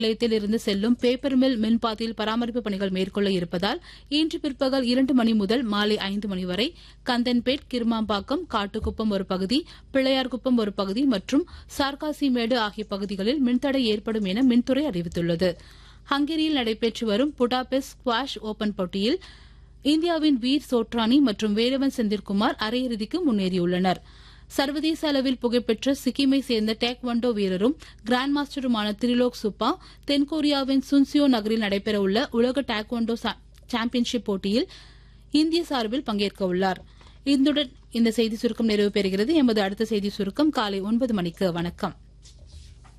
நிலையத்தில் இருந்து செல்லும் பேப்பர் மில் மின்பாதையில் பராமரிப்பு பணிகள் மேற்கொள்ள இருப்பதால் இன்று பிற்பகல் இரண்டு மணி முதல் மாலை ஐந்து மணி வரை கந்தன்பேட் கிருமாம்பாக்கம் காட்டுக்குப்பம் ஒரு பகுதி பிள்ளையார்குப்பம் ஒரு பகுதி மற்றும் சார்காசிமேடு ஆகிய பகுதிகளில் மின்தடை ஏற்படும் என மின்துறை அறிவித்துள்ளது ஹங்கேரியில் நடைபெற்று வரும் புடாபெஸ்ட் ஸ்குவாஷ் ஓபன் போட்டியில் இந்தியாவின் வீர் சோட்ரானி மற்றும் வேலவன் செந்தில்குமார் அரையிறுதிக்கு முன்னேறியுள்ளனர் சர்வதேச அளவில் புகழ்பெற்ற சிக்கிமை சேர்ந்த டேக்வண்டோ வீரரும் கிராண்ட் மாஸ்டருமான திரிலோக் சுப்பா தென்கொரியாவின் சுன்சியோ நகரில் நடைபெறவுள்ள உலக டேக்வண்டோ சாம்பியன்ஷிப் போட்டியில் இந்திய சார்பில் பங்கேற்க உள்ளார் இத்துடன் இந்த செய்தி சுருக்கம் நிறைவு பெறுகிறது எமது அடுத்த செய்தி சுருக்கம் காலை ஒன்பது மணிக்கு வணக்கம்